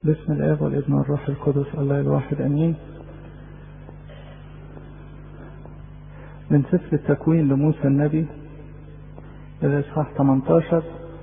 بسم الآب والابن والروح القدس الله الواحد أمين من سفر التكوين لموسى النبي الإصحاح 18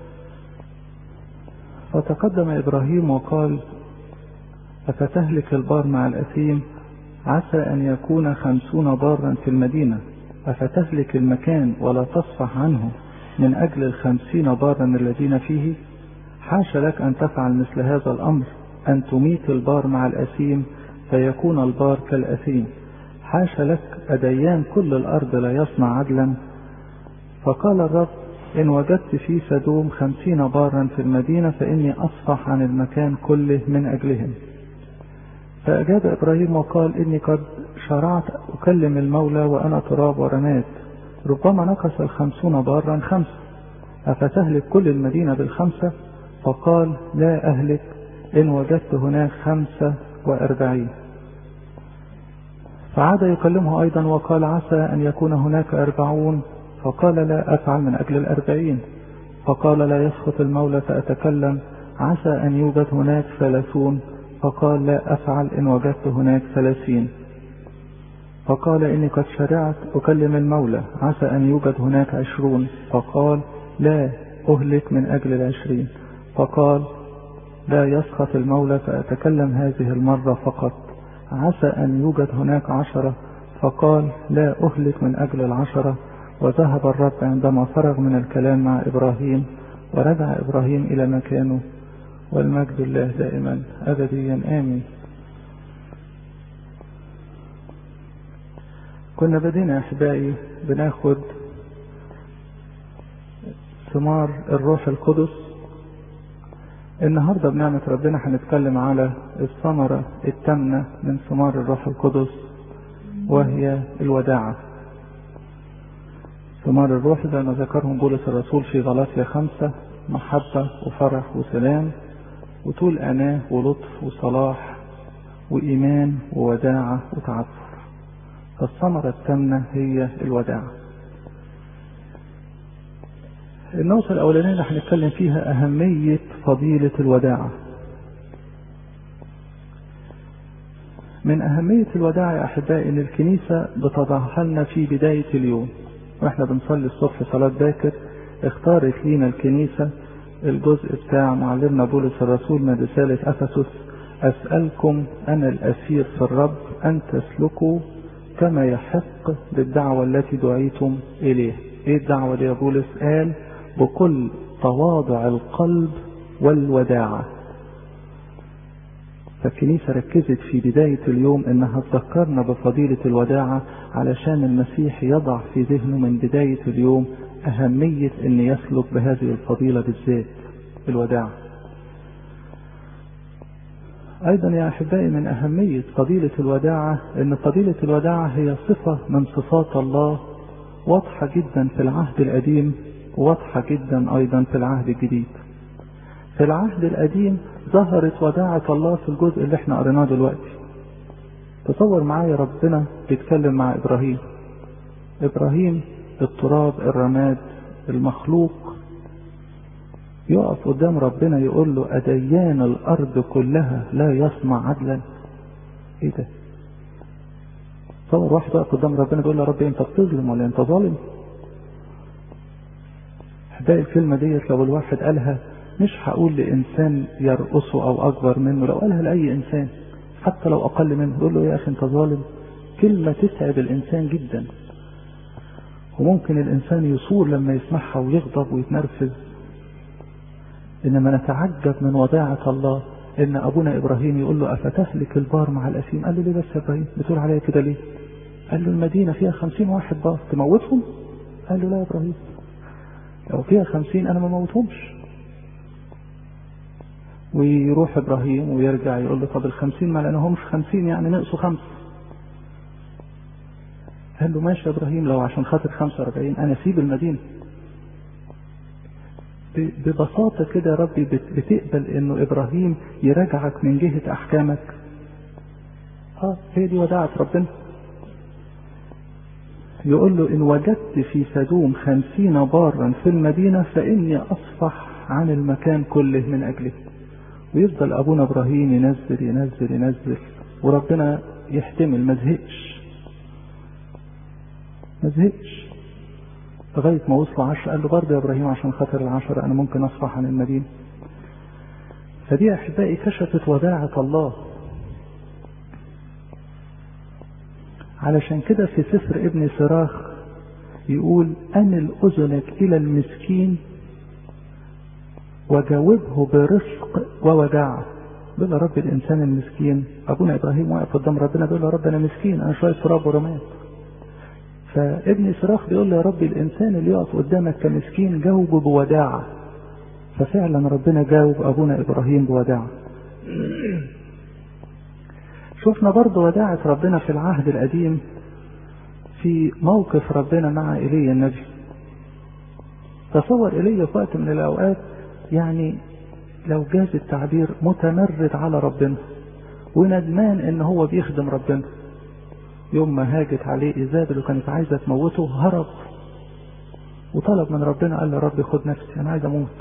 فتقدم إبراهيم وقال أفتهلك البار مع الأثيم عسى أن يكون خمسون بارا في المدينة أفتهلك المكان ولا تصفح عنه من أجل الخمسين بارا الذين فيه حاش لك أن تفعل مثل هذا الأمر أن تميت البار مع الأثيم فيكون البار كالأثيم حاش لك أديان كل الأرض لا يصنع عدلا فقال الرب إن وجدت في سدوم خمسين بارا في المدينة فإني أصفح عن المكان كله من أجلهم فأجاب إبراهيم وقال إني قد شرعت أكلم المولى وأنا تراب ورماد ربما نقص الخمسون بارا خمسة أفتهلك كل المدينة بالخمسة فقال لا أهلك إن وجدت هناك خمسة وأربعين فعاد يكلمه أيضا وقال عسى أن يكون هناك أربعون فقال لا أفعل من أجل الأربعين فقال لا يسخط المولى فأتكلم عسى أن يوجد هناك ثلاثون فقال لا أفعل إن وجدت هناك ثلاثين فقال إني قد شرعت أكلم المولى عسى أن يوجد هناك عشرون فقال لا أهلك من أجل العشرين فقال لا يسخط المولى فأتكلم هذه المرة فقط عسى أن يوجد هناك عشرة فقال لا أهلك من أجل العشرة وذهب الرب عندما فرغ من الكلام مع إبراهيم ورجع إبراهيم إلى مكانه والمجد الله دائما أبديا آمين كنا بدينا أحبائي بناخد ثمار الروح القدس النهاردة بنعمة ربنا هنتكلم على الثمرة التامنة من ثمار الروح القدس وهي الوداعة ثمار الروح زي ما ذكرهم بولس الرسول في غلاطيا خمسة محبة وفرح وسلام وطول أناة ولطف وصلاح وإيمان ووداعة وتعفف فالثمرة التامنة هي الوداعة النقطة الأولانية اللي هنتكلم فيها أهمية فضيلة الوداعة من أهمية الوداعة يا أحبائي إن الكنيسة بتضعها لنا في بداية اليوم وإحنا بنصلي الصبح صلاة باكر اختارت لينا الكنيسة الجزء بتاع معلمنا بولس الرسول من رسالة أفسس أسألكم أنا الأسير في الرب أن تسلكوا كما يحق بالدعوة التي دعيتم إليه إيه الدعوة دي يا بولس قال بكل تواضع القلب والوداعة فالكنيسة ركزت في بداية اليوم انها تذكرنا بفضيلة الوداعة علشان المسيح يضع في ذهنه من بداية اليوم اهمية ان يسلك بهذه الفضيلة بالذات الوداعة ايضا يا احبائي من اهمية فضيلة الوداعة ان فضيلة الوداعة هي صفة من صفات الله واضحة جدا في العهد القديم واضحة جدا أيضا في العهد الجديد في العهد القديم ظهرت وداعة الله في الجزء اللي احنا قريناه دلوقتي تصور معايا ربنا بيتكلم مع إبراهيم إبراهيم التراب الرماد المخلوق يقف قدام ربنا يقول له أديان الأرض كلها لا يصنع عدلا إيه ده؟ تصور واحد واقف قدام ربنا بيقول له يا رب أنت بتظلم ولا أنت ظالم؟ احبائي الكلمة ديت لو الواحد قالها مش هقول لإنسان يرقصه أو أكبر منه لو قالها لأي إنسان حتى لو أقل منه يقول له يا أخي أنت ظالم كلمة تتعب الإنسان جدا وممكن الإنسان يصور لما يسمعها ويغضب ويتنرفز إنما نتعجب من وداعة الله إن أبونا إبراهيم يقول له أفتهلك البار مع الأثيم قال له ليه بس يا إبراهيم بتقول عليا كده ليه قال له المدينة فيها خمسين واحد بار تموتهم قال له لا يا إبراهيم لو فيها خمسين أنا ما موتهمش ويروح إبراهيم ويرجع يقول له طب الخمسين ما لأنهمش خمسين يعني نقصوا خمسة قال له ماشي يا إبراهيم لو عشان خاطر خمسة وأربعين أنا أسيب المدينة ببساطة كده يا ربي بتقبل إنه إبراهيم يراجعك من جهة أحكامك اه هي دي وداعة ربنا يقول له إن وجدت في سدوم خمسين بارا في المدينة فإني أصفح عن المكان كله من أجله ويفضل ابونا ابراهيم ينزل ينزل ينزل وربنا يحتمل ما زهقش ما زهقش لغاية ما وصلوا عشرة قال له برضه يا ابراهيم عشان خاطر العشرة انا ممكن اصفح عن المدينة فدي احبائي كشفت وداعة الله علشان كده في سفر ابن سراخ يقول أمل أذنك إلى المسكين وجاوبه برفق ووداعة بيقول يا رب الإنسان المسكين أبونا إبراهيم واقف قدام ربنا بيقول يا رب أنا مسكين أنا شوية تراب ورماد فابن سراخ بيقول له يا رب الإنسان اللي يقف قدامك كمسكين جاوبه بوداعة ففعلا ربنا جاوب أبونا إبراهيم بوداعة شفنا برضه وداعة ربنا في العهد القديم في موقف ربنا مع ايليا النبي تصور ايليا في وقت من الاوقات يعني لو جاز التعبير متمرد على ربنا وندمان ان هو بيخدم ربنا يوم ما هاجت عليه ايزابل وكانت عايزه تموته هرب وطلب من ربنا قال له رب خد نفسي انا عايز اموت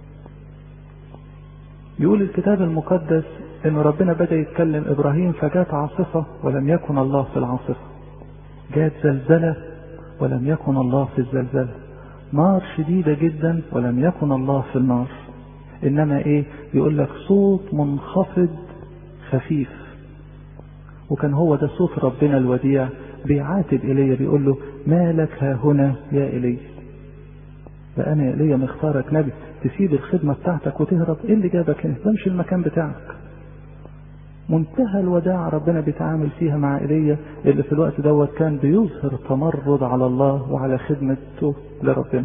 يقول الكتاب المقدس ان ربنا بدا يتكلم ابراهيم فجات عاصفه ولم يكن الله في العاصفه جات زلزله ولم يكن الله في الزلزله نار شديده جدا ولم يكن الله في النار انما ايه يقول لك صوت منخفض خفيف وكان هو ده صوت ربنا الوديع بيعاتب ايليا بيقول له ما لك ها هنا يا ايليا ده انا يا ايليا مختارك نبي تسيب الخدمه بتاعتك وتهرب ايه اللي جابك هنا ده مش المكان بتاعك منتهى الوداع ربنا بيتعامل فيها مع ايليا اللي في الوقت دوت كان بيظهر تمرد على الله وعلى خدمته لربنا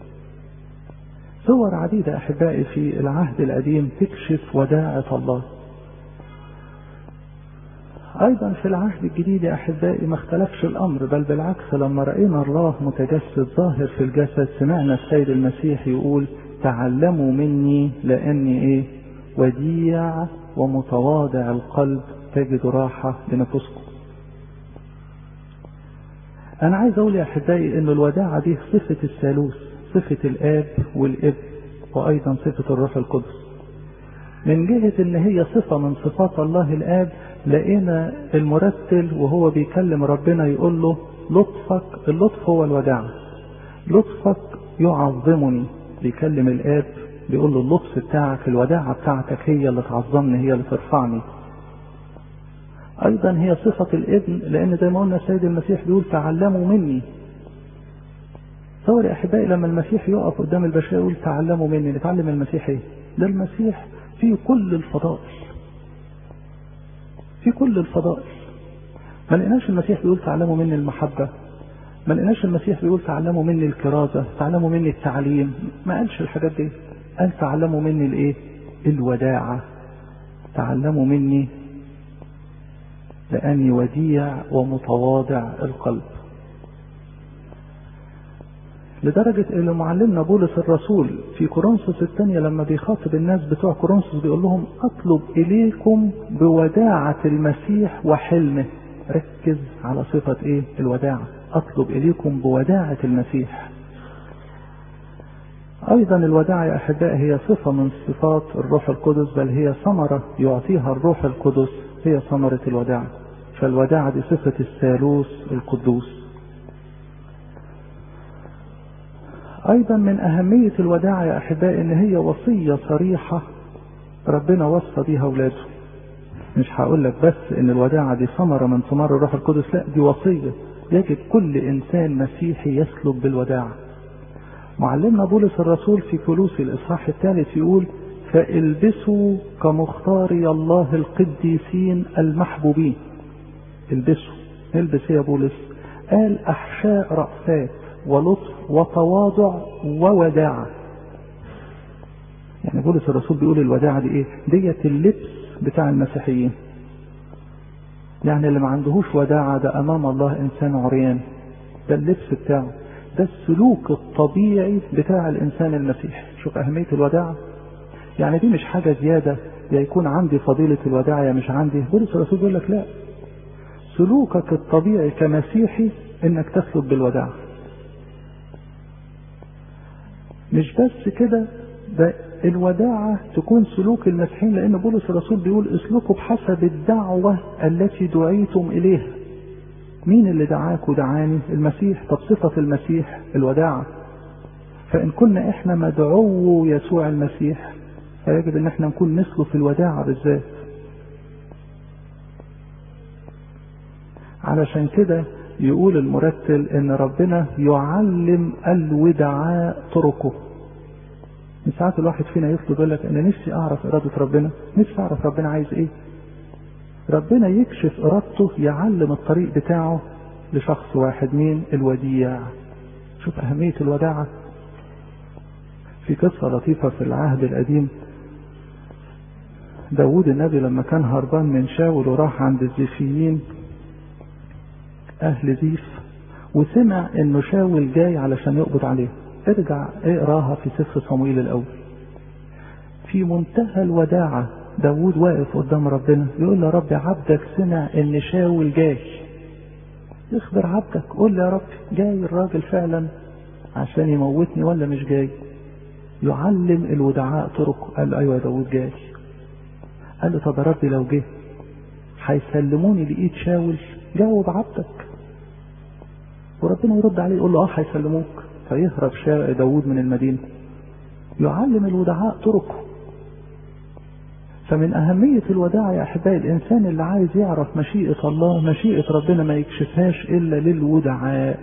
صور عديدة أحبائي في العهد القديم تكشف وداعة الله أيضا في العهد الجديد يا أحبائي ما اختلفش الأمر بل بالعكس لما رأينا الله متجسد ظاهر في الجسد سمعنا السيد المسيح يقول تعلموا مني لأني إيه وديع ومتواضع القلب تجد راحة لنفسكم أنا عايز أقول يا أحبائي إن الوداعة دي صفة الثالوث صفة الآب والابن وأيضا صفة الروح القدس من جهة إن هي صفة من صفات الله الآب لقينا المرتل وهو بيكلم ربنا يقول له لطفك اللطف هو الوداع لطفك يعظمني بيكلم الآب بيقول له اللطف بتاعك الوداعة بتاعتك هي اللي تعظمني هي اللي ترفعني أيضا هي صفة الابن لأن زي ما قلنا السيد المسيح بيقول تعلموا مني تصور يا احبائي لما المسيح يقف قدام البشريه يقول تعلموا مني نتعلم المسيح ايه؟ ده المسيح فيه كل الفضائل. في كل الفضائل. ما لقيناش المسيح بيقول تعلموا مني المحبه. ما لقيناش المسيح بيقول تعلموا مني الكرازه، تعلموا مني التعليم، ما قالش الحاجات دي. قال تعلموا مني الايه؟ الوداعه. تعلموا مني لاني وديع ومتواضع القلب. لدرجة ان معلمنا بولس الرسول في كورنثوس الثانية لما بيخاطب الناس بتوع كورنثوس بيقول لهم اطلب اليكم بوداعة المسيح وحلمه ركز على صفة ايه الوداعة اطلب اليكم بوداعة المسيح ايضا الوداعة يا احبائي هي صفة من صفات الروح القدس بل هي ثمرة يعطيها الروح القدس هي ثمرة الوداعة فالوداعة دي صفة الثالوث القدوس ايضا من اهمية الوداعة يا احبائي ان هي وصية صريحة ربنا وصى بيها اولاده مش هقول لك بس ان الوداعة دي ثمرة من ثمار الروح القدس لا دي وصية يجب كل انسان مسيحي يسلك بالوداعة معلمنا بولس الرسول في كلوسي الاصحاح الثالث يقول فالبسوا كمختاري الله القديسين المحبوبين البسوا البس يا بولس قال احشاء رأسات ولطف وتواضع ووداعة يعني بولس الرسول بيقول الوداعة دي ايه ديت اللبس بتاع المسيحيين يعني اللي ما عندهوش وداعة ده امام الله انسان عريان ده اللبس بتاعه ده السلوك الطبيعي بتاع الانسان المسيحي شوف اهمية الوداعة يعني دي مش حاجة زيادة يا يكون عندي فضيلة الوداعة يا مش عندي بولس الرسول بيقول لك لا سلوكك الطبيعي كمسيحي انك تسلك بالوداعة مش بس كده ده الوداعة تكون سلوك المسيحيين لأن بولس الرسول بيقول اسلكوا بحسب الدعوة التي دعيتم إليها مين اللي دعاك ودعاني المسيح طب صفة المسيح الوداعة فإن كنا إحنا مدعو يسوع المسيح فيجب إن إحنا نكون نسلك الوداعة بالذات علشان كده يقول المرتل إن ربنا يعلم الودعاء طرقه من ساعات الواحد فينا يطلب يقول لك انا نفسي اعرف اراده ربنا نفسي اعرف ربنا عايز ايه ربنا يكشف ارادته يعلم الطريق بتاعه لشخص واحد مين الوديع شوف اهميه الوداعه في قصه لطيفه في العهد القديم داود النبي لما كان هربان من شاول وراح عند الزيفيين اهل زيف وسمع انه شاول جاي علشان يقبض عليه ارجع اقراها في سفر صمويل الاول في منتهى الوداعة داود واقف قدام ربنا يقول له يا رب عبدك سمع ان شاول جاي اخبر عبدك قول له يا رب جاي الراجل فعلا عشان يموتني ولا مش جاي يعلم الودعاء طرق قال له ايوه يا داود جاي قال له طب يا ربي لو جه هيسلموني لايد شاول جاوب عبدك وربنا يرد عليه يقول له اه هيسلموك فيهرب داود من المدينة يعلم الودعاء طرقه فمن أهمية الوداع يا أحبائي الإنسان اللي عايز يعرف مشيئة الله مشيئة ربنا ما يكشفهاش إلا للودعاء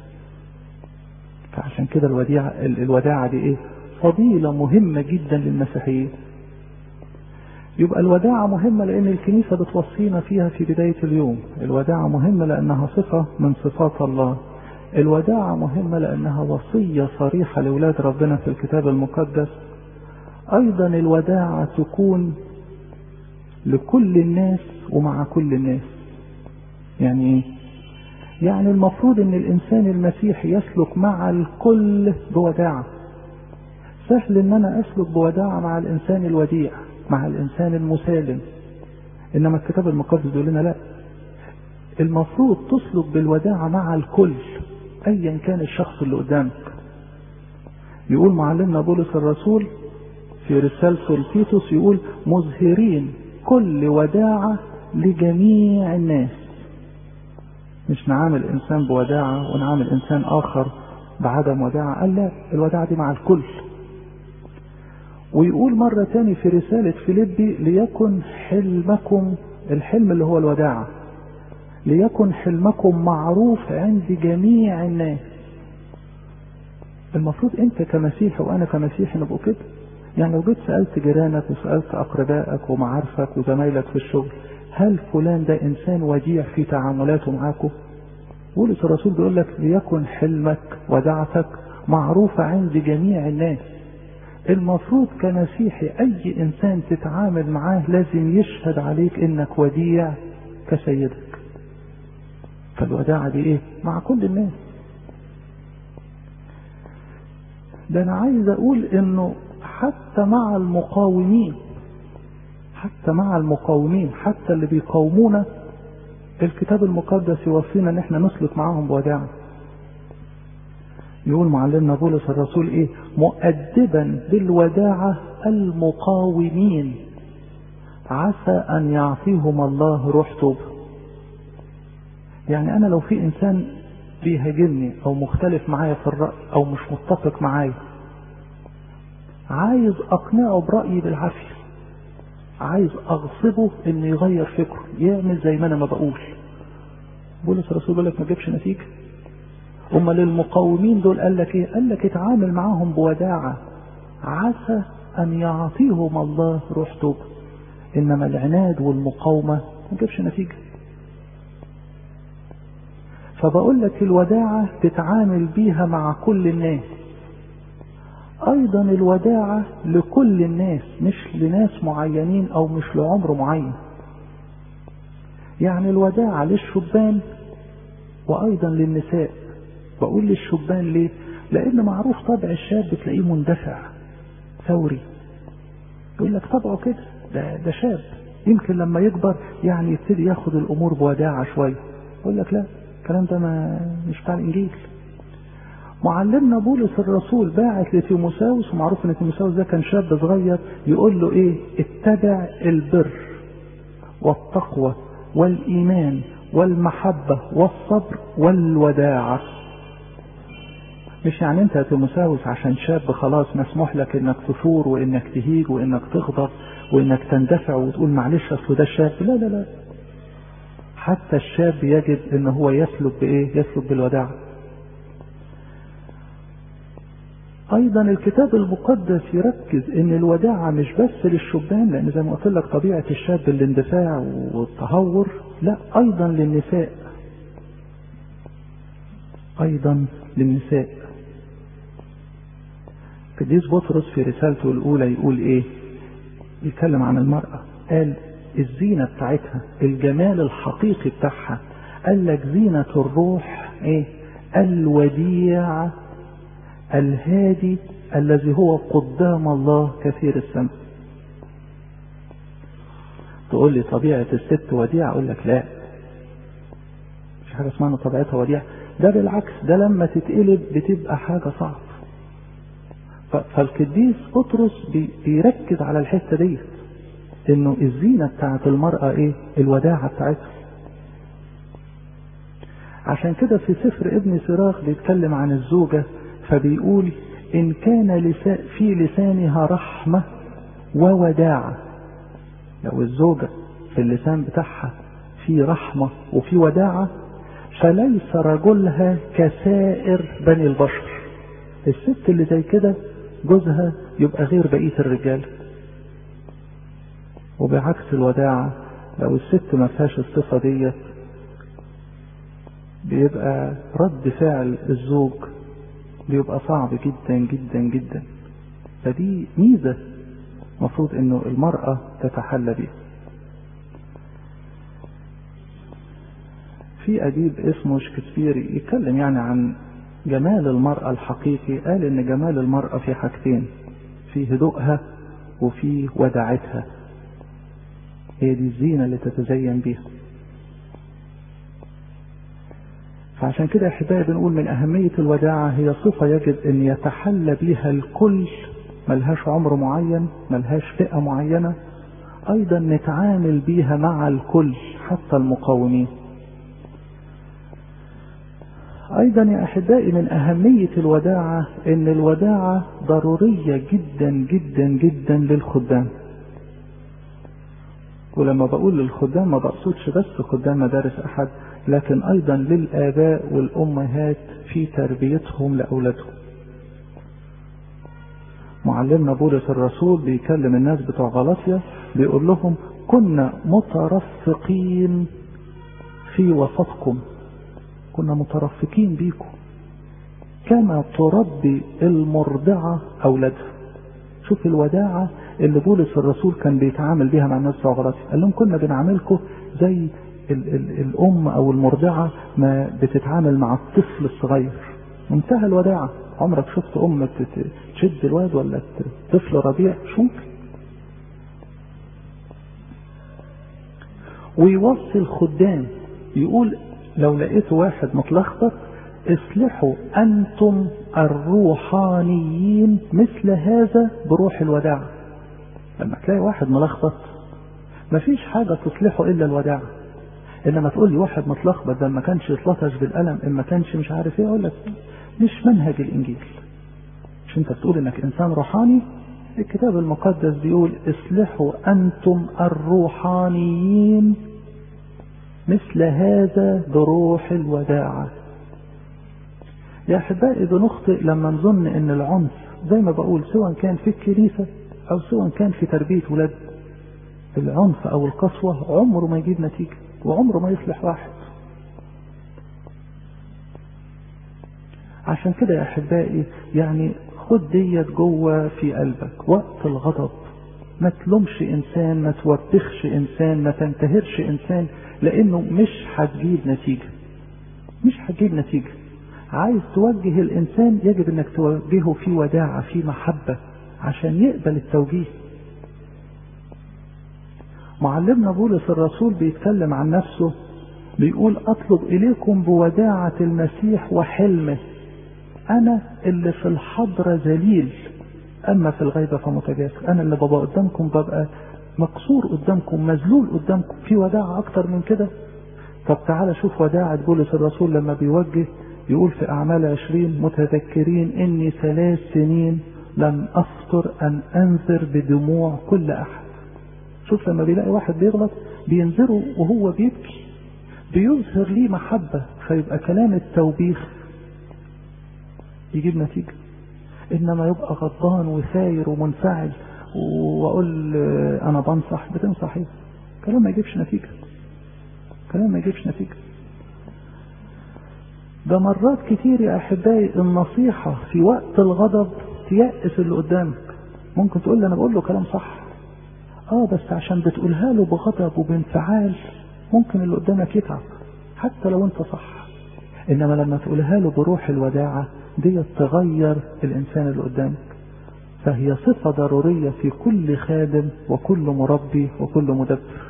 فعشان كده الوديعة الوداعة دي إيه؟ فضيلة مهمة جدا للمسيحيين يبقى الوداعة مهمة لأن الكنيسة بتوصينا فيها في بداية اليوم الوداعة مهمة لأنها صفة من صفات الله الوداعة مهمة لأنها وصية صريحة لأولاد ربنا في الكتاب المقدس أيضا الوداعة تكون لكل الناس ومع كل الناس يعني ايه؟ يعني المفروض ان الانسان المسيحي يسلك مع الكل بوداعة سهل ان انا اسلك بوداعة مع الانسان الوديع مع الانسان المسالم انما الكتاب المقدس بيقول لنا لا المفروض تسلك بالوداعة مع الكل ايا كان الشخص اللي قدامك يقول معلمنا بولس الرسول في رسالته لتيتوس يقول مظهرين كل وداعة لجميع الناس مش نعامل انسان بوداعة ونعامل انسان اخر بعدم وداعة قال لا الوداعة دي مع الكل ويقول مرة تاني في رسالة فيليبي ليكن حلمكم الحلم اللي هو الوداعة ليكن حلمكم معروف عند جميع الناس المفروض انت كمسيحي وانا كمسيحي نبقوا كده يعني لو جيت سألت جيرانك وسألت أقربائك ومعارفك وزمايلك في الشغل هل فلان ده إنسان وديع في تعاملاته معاكم؟ بولس الرسول بيقول لك ليكن حلمك ودعتك معروفة عند جميع الناس. المفروض كمسيحي أي إنسان تتعامل معاه لازم يشهد عليك إنك وديع كسيدك. فالوداعة دي إيه؟ مع كل الناس. ده أنا عايز أقول إنه حتى مع المقاومين حتى مع المقاومين حتى اللي بيقاومونا الكتاب المقدس يوصينا ان احنا نسلك معاهم بوداعة يقول معلمنا بولس الرسول ايه مؤدبا بالوداعة المقاومين عسى ان يعطيهم الله روح توبة يعني انا لو في انسان بيهاجمني او مختلف معايا في الرأي او مش متفق معايا عايز اقنعه برأيي بالعافية عايز اغصبه انه يغير فكره يعمل زي ما انا ما بقول بولس الرسول بيقول لك ما جابش نتيجة امال المقاومين دول قال لك ايه قال لك اتعامل معاهم بوداعة عسى ان يعطيهم الله روح توبة انما العناد والمقاومة ما جابش نتيجة فبقول لك الوداعة تتعامل بيها مع كل الناس ايضا الوداعة لكل الناس مش لناس معينين او مش لعمر معين يعني الوداعة للشبان وايضا للنساء بقول للشبان ليه لان معروف طبع الشاب بتلاقيه مندفع ثوري يقول لك طبعه كده ده, ده شاب يمكن لما يكبر يعني يبتدي ياخد الامور بوداعة شوية يقول لك لا الكلام ده ما مش بتاع الانجيل معلمنا بولس الرسول باعت لتيموساوس ومعروف ان تيموساوس ده كان شاب صغير يقول له ايه اتبع البر والتقوى والايمان والمحبة والصبر والوداعة مش يعني انت يا تيموساوس عشان شاب خلاص مسموح لك انك تثور وانك تهيج وانك تغضب وانك تندفع وتقول معلش اصل ده شاب لا لا لا حتى الشاب يجب ان هو يسلك بايه يسلك بالوداعة ايضا الكتاب المقدس يركز ان الوداعة مش بس للشبان لان زي ما قلت لك طبيعة الشاب الاندفاع والتهور لا ايضا للنساء ايضا للنساء قديس بطرس في رسالته الاولى يقول ايه يتكلم عن المرأة قال الزينة بتاعتها الجمال الحقيقي بتاعها قال لك زينة الروح ايه الوديع الهادي الذي هو قدام الله كثير السماء تقول لي طبيعة الست وديعة اقول لك لا مش حاجة اسمها طبيعتها وديعة ده بالعكس ده لما تتقلب بتبقى حاجة صعب فالقديس بطرس بيركز على الحتة دي انه الزينة بتاعت المرأة ايه الوداعة بتاعتها عشان كده في سفر ابن سراخ بيتكلم عن الزوجة فبيقول ان كان لسا في لسانها رحمة ووداعة لو الزوجة في اللسان بتاعها في رحمة وفي وداعة فليس رجلها كسائر بني البشر الست اللي زي كده جوزها يبقى غير بقية الرجال وبعكس الوداعة لو الست ما فيهاش الصفة ديت بيبقى رد فعل الزوج بيبقى صعب جدا جدا جدا فدي ميزة مفروض انه المرأة تتحلى بيها في أديب اسمه شكسبيري يتكلم يعني عن جمال المرأة الحقيقي قال إن جمال المرأة في حاجتين في هدوءها وفي وداعتها هي دي الزينة اللي تتزين بيها فعشان كده احبائي بنقول من أهمية الوداعة هي صفة يجب أن يتحلى بها الكل ملهاش عمر معين ملهاش فئة معينة أيضا نتعامل بيها مع الكل حتى المقاومين ايضا يا احبائي من اهمية الوداعة ان الوداعة ضرورية جدا جدا جدا للخدام ولما بقول للخدام ما بقصدش بس خدام مدارس احد لكن ايضا للاباء والامهات في تربيتهم لاولادهم معلمنا بولس الرسول بيكلم الناس بتوع غلاطيا بيقول لهم كنا مترفقين في وسطكم كنا مترفقين بيكم كما تربي المرضعة أولادها شوف الوداعة اللي بولس الرسول كان بيتعامل بيها مع الناس بتوع غلاطيا قال لهم كنا بنعاملكم زي ال ال الأم أو المرضعة ما بتتعامل مع الطفل الصغير منتهى الوداعة عمرك شفت أم تشد الواد ولا طفل رضيع مش ممكن ويوصي الخدام يقول لو لقيت واحد متلخبط اصلحوا انتم الروحانيين مثل هذا بروح الوداعة لما تلاقي واحد ملخبط مفيش حاجة تصلحه الا الوداعة انما تقول لي واحد متلخبط ده ما كانش يتلطش بالقلم ان ما كانش مش عارف ايه اقول لك مش منهج الانجيل مش انت بتقول انك انسان روحاني الكتاب المقدس بيقول اصلحوا انتم الروحانيين مثل هذا بروح الوداعة يا أحبائي بنخطئ لما نظن أن العنف زي ما بقول سواء كان في الكنيسة أو سواء كان في تربية ولاد العنف أو القسوة عمره ما يجيب نتيجة وعمره ما يصلح واحد عشان كده يا أحبائي يعني خد ديت جوه في قلبك وقت الغضب ما تلومش إنسان ما توبخش إنسان ما تنتهرش إنسان لانه مش هتجيب نتيجة مش هتجيب نتيجة عايز توجه الانسان يجب انك توجهه في وداعة في محبة عشان يقبل التوجيه معلمنا بولس الرسول بيتكلم عن نفسه بيقول اطلب اليكم بوداعة المسيح وحلمه انا اللي في الحضرة ذليل اما في الغيبة فمتجاسر انا اللي ببقى قدامكم ببقى مقصور قدامكم مذلول قدامكم في وداعة اكتر من كده طب تعالى شوف وداعة بولس الرسول لما بيوجه يقول في اعمال عشرين متذكرين اني ثلاث سنين لم افطر ان انذر بدموع كل احد شوف لما بيلاقي واحد بيغلط بينذره وهو بيبكي بيظهر ليه محبة فيبقى كلام التوبيخ يجيب نتيجة انما يبقى غضبان وثاير ومنفعل واقول انا بنصح بتنصح ايه كلام ما يجيبش نتيجة كلام ما يجيبش نتيجة ده مرات كتير يا احبائي النصيحة في وقت الغضب تيأس اللي قدامك ممكن تقول لي انا بقول له كلام صح اه بس عشان بتقولها له بغضب وبانفعال ممكن اللي قدامك يتعب حتى لو انت صح انما لما تقولها له بروح الوداعة دي تغير الانسان اللي قدامك فهي صفة ضرورية في كل خادم وكل مربي وكل مدبر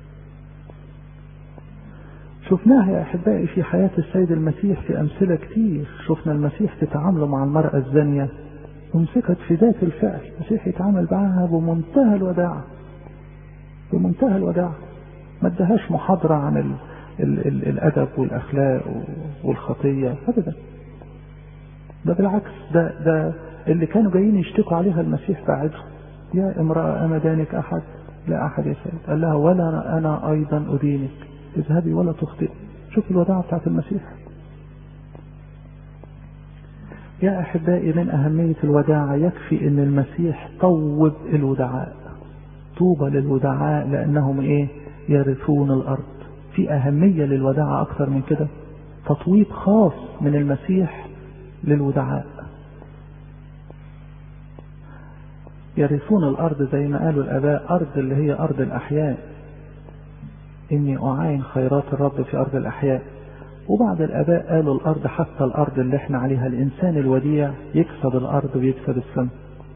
شفناها يا احبائي في حياة السيد المسيح في امثلة كتير شفنا المسيح تتعامل مع المرأة الزانية امسكت في ذات الفعل المسيح يتعامل معها بمنتهى الوداعة بمنتهى الوداعة ما ادهاش محاضرة عن ال ال ال الأدب والأخلاق والخطية أبدا ده بالعكس ده ده اللي كانوا جايين يشتكوا عليها المسيح بعدهم يا امرأة أما دانك أحد لا أحد يا سيد قال لها ولا أنا أيضا أدينك اذهبي ولا تخطئي شوف الوداعة بتاعت المسيح يا أحبائي من أهمية الوداعة يكفي أن المسيح طوب الودعاء طوبى للودعاء لأنهم إيه يرثون الأرض في أهمية للوداعة أكثر من كده تطويب خاص من المسيح للودعاء يرثون الأرض زي ما قالوا الآباء أرض اللي هي أرض الأحياء إني أعاين خيرات الرب في أرض الأحياء وبعض الآباء قالوا الأرض حتى الأرض اللي احنا عليها الإنسان الوديع يكسب الأرض ويكسب السماء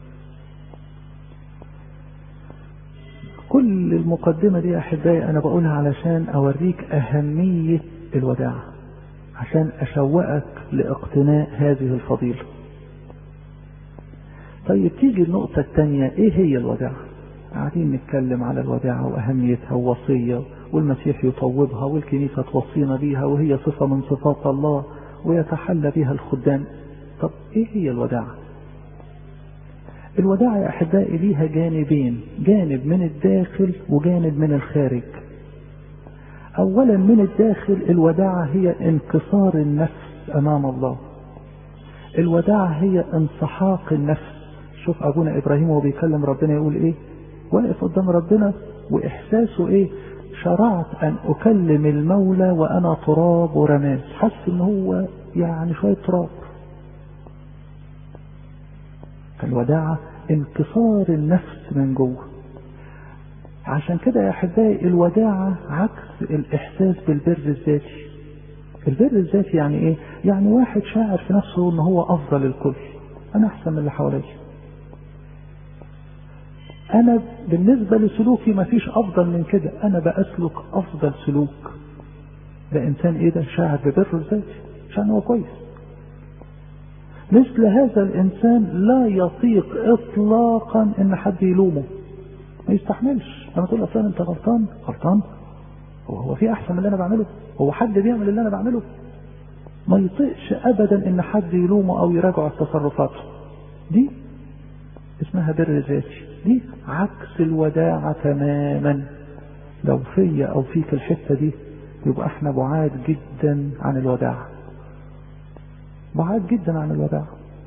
كل المقدمة دي أحبائي أنا بقولها علشان أوريك أهمية الوداعة عشان أشوقك لاقتناء هذه الفضيلة طيب تيجي النقطة الثانية إيه هي الوداعة قاعدين نتكلم على الوداعة وأهميتها ووصية والمسيح يطوبها والكنيسة توصينا بيها وهي صفة من صفات الله ويتحلى بها الخدام طب ايه هي الوداعة الوداعة يا أحبائي ليها جانبين جانب من الداخل وجانب من الخارج أولا من الداخل الوداعة هي انكسار النفس أمام الله الوداعة هي انسحاق النفس شوف أبونا إبراهيم وهو بيكلم ربنا يقول إيه واقف قدام ربنا وإحساسه إيه شرعت أن أكلم المولى وأنا تراب ورماد حس إن هو يعني شوية تراب الوداعة انكسار النفس من جوه عشان كده يا أحبائي الوداعة عكس الإحساس بالبر الذاتي البر الذاتي يعني إيه؟ يعني واحد شاعر في نفسه إن هو أفضل الكل أنا أحسن من اللي حواليا انا بالنسبة لسلوكي ما فيش افضل من كده انا بأسلك افضل سلوك ده انسان ايه ده شاعر ببر الذاتي عشان هو كويس مثل هذا الانسان لا يطيق اطلاقا ان حد يلومه ما يستحملش لما تقول اصلا انت غلطان غلطان هو هو في احسن من اللي انا بعمله هو حد بيعمل اللي انا بعمله ما يطيقش ابدا ان حد يلومه او يراجع تصرفاته دي اسمها بر ذاتي دي عكس الوداعة تماما لو في او فيك الحتة دي يبقى احنا بعاد جدا عن الوداعة بعاد جدا عن الوداعة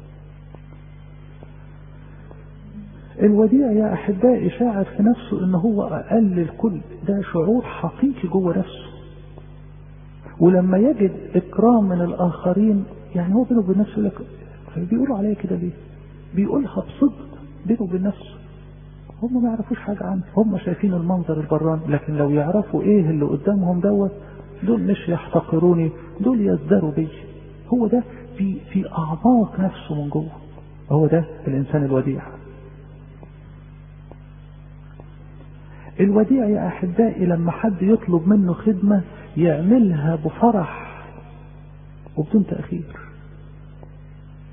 الوديع يا احبائي شاعر في نفسه ان هو اقل الكل ده شعور حقيقي جوه نفسه ولما يجد اكرام من الاخرين يعني هو بينه وبين نفسه لك بيقولوا عليا كده ليه بيقولها بصدق بينه وبين نفسه هم ما يعرفوش حاجة عنه هم شايفين المنظر البراني لكن لو يعرفوا ايه اللي قدامهم دوت دول مش يحتقروني دول يزدروا بي هو ده في في اعماق نفسه من جوه هو ده الانسان الوديع الوديع يا احبائي لما حد يطلب منه خدمة يعملها بفرح وبدون تأخير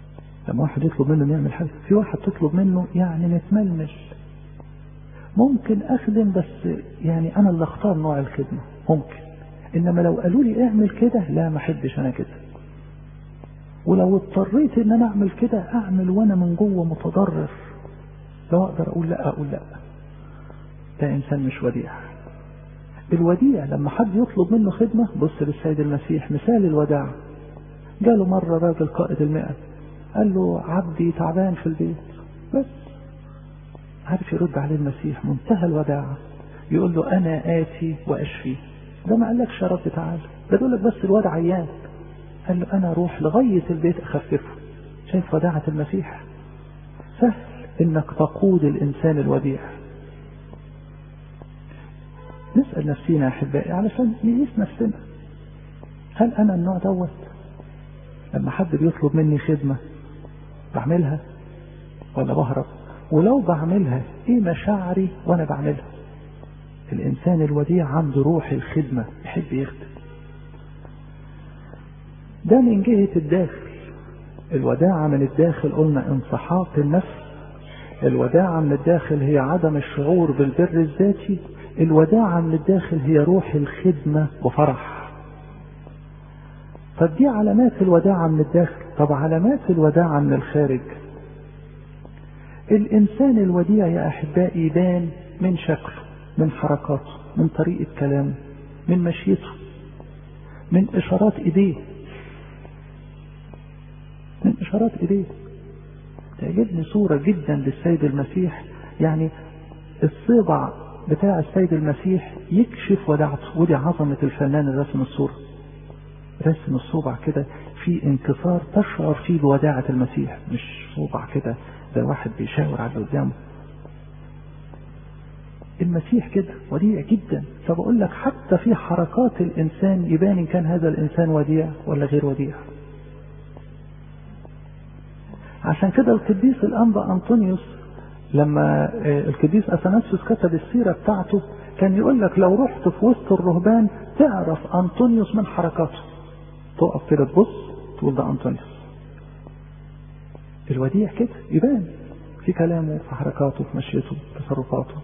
لما واحد يطلب منه انه يعمل حاجة في واحد تطلب منه يعني متململ ممكن اخدم بس يعني انا اللي اختار نوع الخدمة ممكن انما لو قالوا لي اعمل كده لا ما احبش انا كده ولو اضطريت ان انا اعمل كده اعمل وانا من جوه متضرر لو اقدر اقول لا اقول لا ده انسان مش وديع الوديع لما حد يطلب منه خدمة بص للسيد المسيح مثال الوداع جاله مرة راجل قائد المئة قال له عبدي تعبان في البيت بس عارف يرد عليه المسيح منتهى الوداعة يقول له أنا آتي وأشفي ده ما قالكش يا رب تعالى ده بيقول لك بس الواد عيان قال له أنا أروح لغاية البيت أخففه شايف وداعة المسيح سهل إنك تقود الإنسان الوديع نسأل نفسينا يا أحبائي علشان نقيس نفسنا هل أنا النوع دوت لما حد بيطلب مني خدمة بعملها ولا بهرب ولو بعملها ايه مشاعري وانا بعملها الانسان الوديع عنده روح الخدمة يحب يخدم ده من جهة الداخل الوداعة من الداخل قلنا انسحاق النفس الوداعة من الداخل هي عدم الشعور بالبر الذاتي الوداعة من الداخل هي روح الخدمة وفرح طب دي علامات الوداعة من الداخل طب علامات الوداعة من الخارج الإنسان الوديع يا أحبائي يبان من شكله من حركاته من طريقة كلامه من مشيته من إشارات إيديه من إشارات إيديه تعجبني صورة جدا للسيد المسيح يعني الصبع بتاع السيد المسيح يكشف وداعته ودي عظمة الفنان اللي رسم الصورة رسم الصبع كده في انكسار تشعر فيه بوداعة المسيح مش صبع كده ده واحد بيشاور على اللي قدامه المسيح كده وديع جدا فبقول لك حتى في حركات الإنسان يبان إن كان هذا الإنسان وديع ولا غير وديع عشان كده القديس الأنبا أنطونيوس لما القديس أثناسيوس كتب السيرة بتاعته كان يقول لك لو رحت في وسط الرهبان تعرف أنطونيوس من حركاته تقف كده تبص تقول ده أنطونيوس الوديع كده يبان في كلامه في حركاته في مشيته في تصرفاته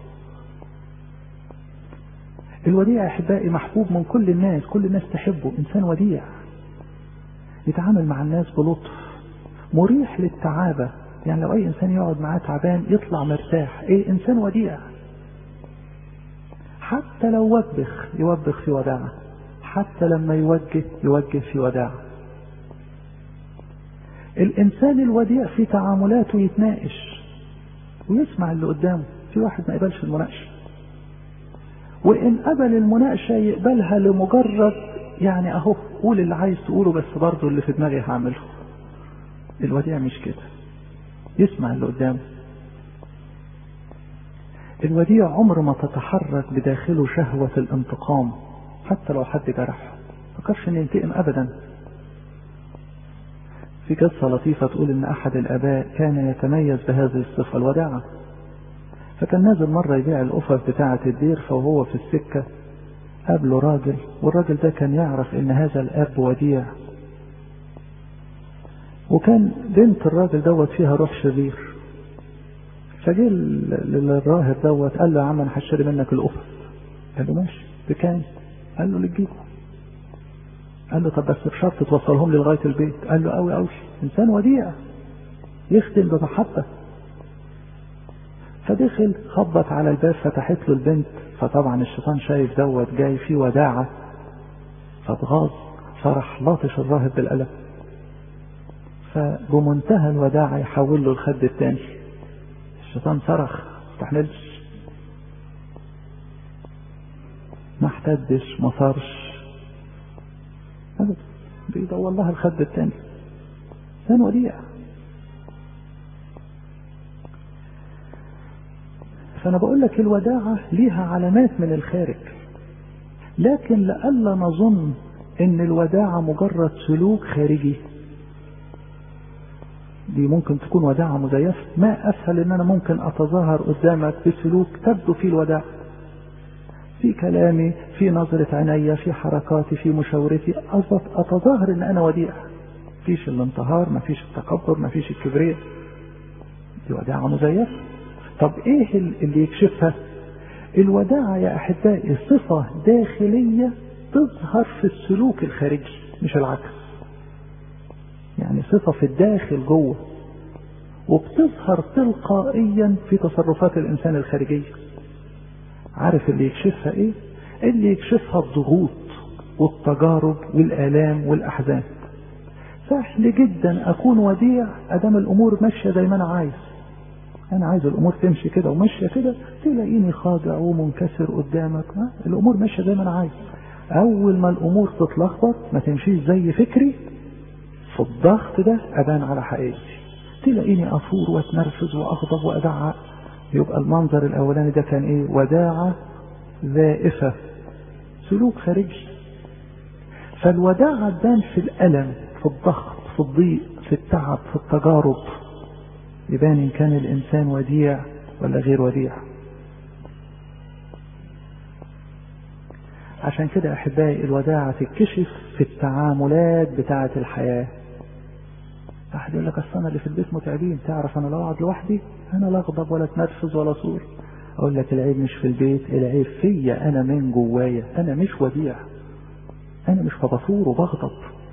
الوديع يا احبائي محبوب من كل الناس كل الناس تحبه انسان وديع يتعامل مع الناس بلطف مريح للتعابة يعني لو اي انسان يقعد معاه تعبان يطلع مرتاح ايه انسان وديع حتى لو وبخ يوبخ في وداعة حتى لما يوجه يوجه في وداعة الانسان الوديع في تعاملاته يتناقش ويسمع اللي قدامه في واحد ما يقبلش المناقشه وإن قبل المناقشة يقبلها لمجرد يعني أهو قول اللي عايز تقوله بس برضه اللي في دماغي هعمله الوديع مش كده يسمع اللي قدامه الوديع عمر ما تتحرك بداخله شهوة الانتقام حتى لو حد جرحه فكرش ان ينتقم ابدا في قصة لطيفة تقول ان احد الاباء كان يتميز بهذه الصفة الوداعة فكان نازل مرة يبيع الأفر بتاعة الدير فهو في السكة قابله راجل والراجل ده كان يعرف ان هذا الاب وديع وكان بنت الراجل دوت فيها روح شرير فجه للراهب دوت قال له يا عم انا هشتري منك الأفر قال له ماشي بكام قال له اللي تجيبه قال له طب بس بشرط توصلهم لي لغايه البيت قال له قوي قوي انسان وديع يخدم بمحبه فدخل خبط على الباب فتحت له البنت فطبعا الشيطان شايف دوت جاي فيه وداعة فاتغاظ فرح لاطش الراهب بالقلم فبمنتهى الوداعة يحول له الخد التاني الشيطان صرخ استحملش ما احتدش ما صارش ابدا بيدور لها الخد التاني كان وديع فأنا بقول لك الوداعة ليها علامات من الخارج لكن لألا نظن إن الوداعة مجرد سلوك خارجي دي ممكن تكون وداعة مزيفة ما أسهل إن أنا ممكن أتظاهر قدامك بسلوك تبدو فيه الوداعة في كلامي في نظرة عيني في حركاتي في مشاورتي أتظاهر إن أنا وديع مفيش الانتهار مفيش التكبر مفيش الكبرياء دي وداعة مزيفة طب ايه اللي يكشفها الوداعة يا احبائي صفة داخلية تظهر في السلوك الخارجي مش العكس يعني صفة في الداخل جوه وبتظهر تلقائيا في تصرفات الانسان الخارجية عارف اللي يكشفها ايه اللي يكشفها الضغوط والتجارب والآلام والأحزان سهل جدا أكون وديع أدام الأمور ماشية زي ما أنا عايز أنا عايز الأمور تمشي كده وماشية كده تلاقيني خاضع ومنكسر قدامك ما الأمور ماشية زي ما أنا عايز أول ما الأمور تتلخبط ما تمشيش زي فكري في الضغط ده أبان على حقيقتي تلاقيني أفور وأتنرفز وأغضب وأدعق يبقى المنظر الأولاني ده كان إيه وداعة زائفة سلوك خارجي فالوداعة تبان في الألم في الضغط في الضيق في التعب في التجارب يبان إن كان الإنسان وديع ولا غير وديع عشان كده أحبائي الوداعة تتكشف في التعاملات بتاعة الحياة واحد يقول لك أصل أنا اللي في البيت متعبين تعرف أنا لو أقعد لوحدي أنا لا أغضب ولا أتنرفز ولا صور أقول لك العيب مش في البيت العيب فيا أنا من جوايا أنا مش وديع أنا مش ببصور وبغضب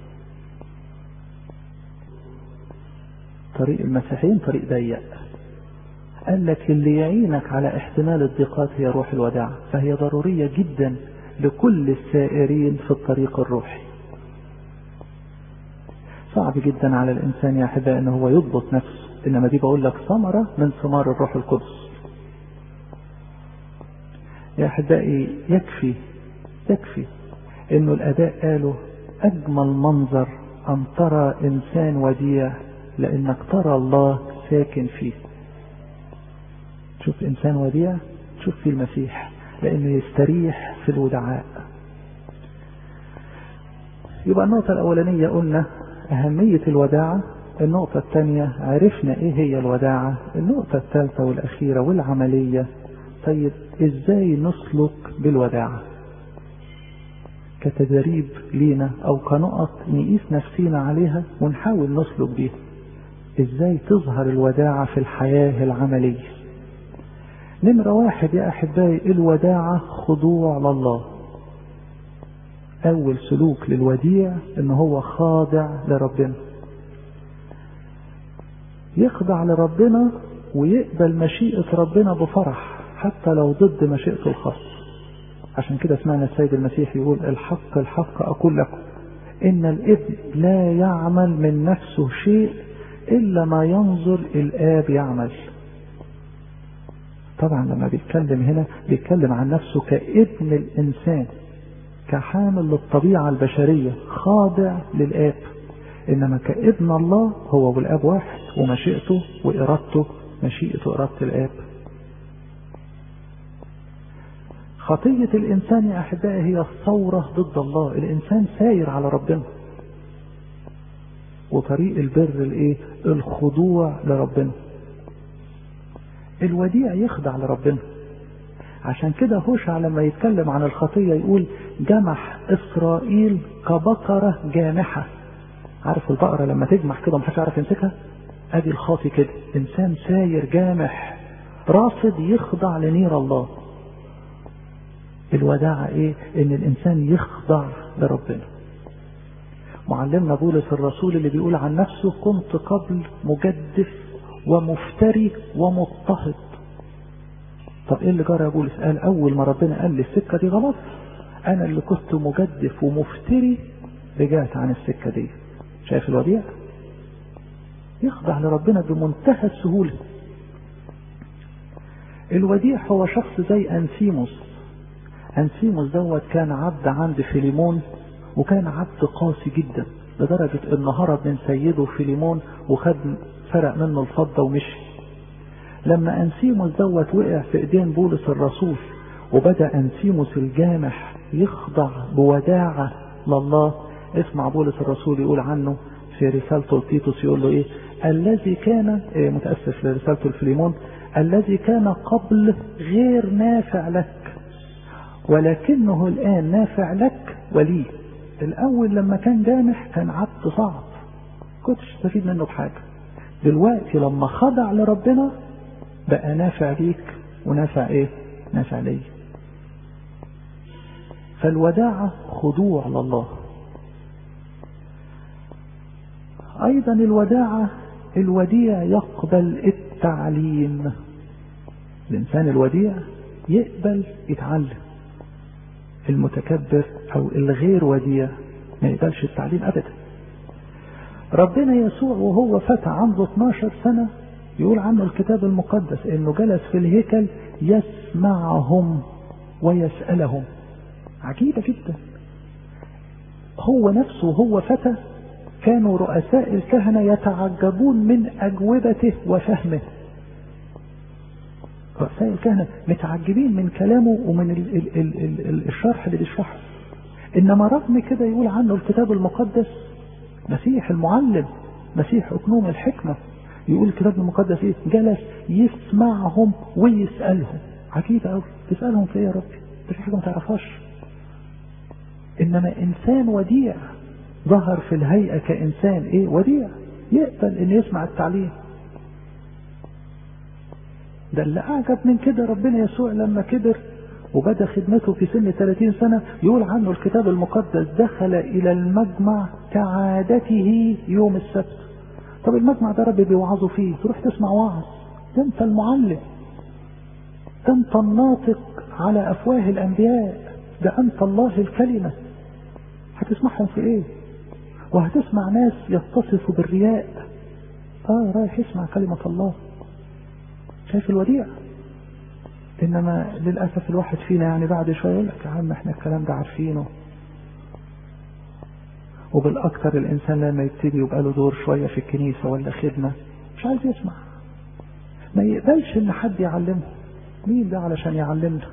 طريق المسيحيين طريق ضيق قال لك اللي يعينك على احتمال الضيقات هي روح الوداع فهي ضرورية جدا لكل السائرين في الطريق الروحي صعب جدا على الإنسان يا أحبائي أنه هو يضبط نفسه إنما دي بقول لك ثمرة من ثمار الروح القدس يا أحبائي يكفي يكفي إنه الآباء قالوا أجمل منظر أن ترى إنسان وديع لأنك ترى الله ساكن فيه تشوف إنسان وديع تشوف فيه المسيح لأنه يستريح في الودعاء يبقى النقطة الأولانية قلنا أهمية الوداعة النقطة الثانية عرفنا إيه هي الوداعة النقطة الثالثة والأخيرة والعملية طيب إزاي نسلك بالوداعة كتدريب لينا أو كنقط نقيس نفسينا عليها ونحاول نسلك بيها إزاي تظهر الوداعة في الحياة العملية نمرة واحد يا أحبائي الوداعة خضوع لله أول سلوك للوديع إن هو خاضع لربنا يخضع لربنا ويقبل مشيئة ربنا بفرح حتى لو ضد مشيئته الخاصة عشان كده سمعنا السيد المسيح يقول الحق الحق أقول لكم إن الابن لا يعمل من نفسه شيء إلا ما ينظر الآب يعمل طبعا لما بيتكلم هنا بيتكلم عن نفسه كابن الإنسان كحامل للطبيعة البشرية خاضع للآب إنما كابن الله هو والآب واحد ومشيئته وإرادته مشيئة وإرادة الآب خطية الإنسان يا أحبائي هي الثورة ضد الله الإنسان ساير على ربنا وطريق البر الايه الخضوع لربنا الوديع يخضع لربنا عشان كده هوشع لما يتكلم عن الخطية يقول جمح إسرائيل كبقرة جامحة عارف البقرة لما تجمح كده محدش يعرف يمسكها ادي الخاطي كده انسان ساير جامح رافض يخضع لنير الله الوداعة ايه ان الانسان يخضع لربنا معلمنا بولس الرسول اللي بيقول عن نفسه كنت قبل مجدف ومفتري ومضطهد طب ايه اللي جرى يا بولس قال اول ما ربنا قال لي السكة دي غلط انا اللي كنت مجدف ومفتري رجعت عن السكة دي شايف الوديع يخضع لربنا بمنتهى السهولة الوديع هو شخص زي أنسيموس أنسيموس دوت كان عبد عند فيليمون وكان عبد قاسي جدا لدرجة ان هرب من سيده فيليمون وخد سرق منه الفضة ومشي لما أنسيموس دوت وقع في ايدين بولس الرسول وبدأ أنسيموس الجامح يخضع بوداعة لله اسمع بولس الرسول يقول عنه في رسالته لتيتوس يقول له ايه الذي كان إيه متأسف لرسالته لفيليمون الذي كان قبل غير نافع لك ولكنه الآن نافع لك ولي الأول لما كان جامح كان عبد صعب كنتش تستفيد منه بحاجة دلوقتي لما خضع لربنا بقى نافع ليك ونافع ايه نافع لي فالوداعة خضوع لله ايضا الوداعة الوديع يقبل التعليم الانسان الوديع يقبل يتعلم المتكبر او الغير وديع ما يقبلش التعليم ابدا ربنا يسوع وهو فتى عنده 12 سنة يقول عنه الكتاب المقدس انه جلس في الهيكل يسمعهم ويسألهم عجيبة جدا هو نفسه هو فتى كانوا رؤساء الكهنة يتعجبون من أجوبته وفهمه رؤساء الكهنة متعجبين من كلامه ومن ال ال ال ال الشرح اللي بيشرحه إنما رغم كده يقول عنه الكتاب المقدس مسيح المعلم مسيح أكنوم الحكمة يقول الكتاب المقدس إيه جلس يسمعهم ويسألهم عجيبة أوي تسألهم في إيه يا ربي ده في حاجة ما تعرفهاش إنما إنسان وديع ظهر في الهيئة كإنسان إيه وديع يقبل إن يسمع التعليم ده اللي أعجب من كده ربنا يسوع لما كبر وبدأ خدمته في سن 30 سنة يقول عنه الكتاب المقدس دخل إلى المجمع كعادته يوم السبت طب المجمع ده ربي بيوعظوا فيه تروح تسمع وعظ ده انت المعلم ده انت الناطق على أفواه الأنبياء ده أنت الله الكلمة هتسمعهم في إيه وهتسمع ناس يتصفوا بالرياء اه رايح يسمع كلمة الله شايف الوديع انما للأسف الواحد فينا يعني بعد شوية يقول لك يا عم احنا الكلام ده عارفينه وبالأكثر الإنسان لما يبتدي يبقى له دور شوية في الكنيسة ولا خدمة مش عايز يسمع ما يقبلش إن حد يعلمه مين ده علشان يعلمنا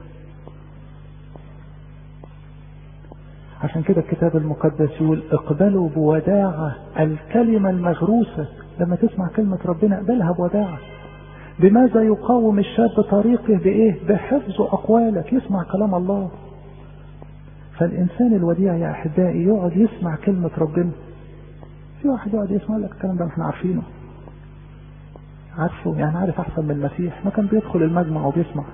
عشان كده الكتاب المقدس يقول اقبلوا بوداعة الكلمة المغروسة لما تسمع كلمة ربنا اقبلها بوداعة بماذا يقاوم الشاب طريقه بإيه بحفظ أقوالك يسمع كلام الله فالإنسان الوديع يا أحبائي يقعد يسمع كلمة ربنا في واحد يقعد يسمع لك الكلام ده احنا عارفينه عارفه يعني عارف أحسن من المسيح ما كان بيدخل المجمع وبيسمع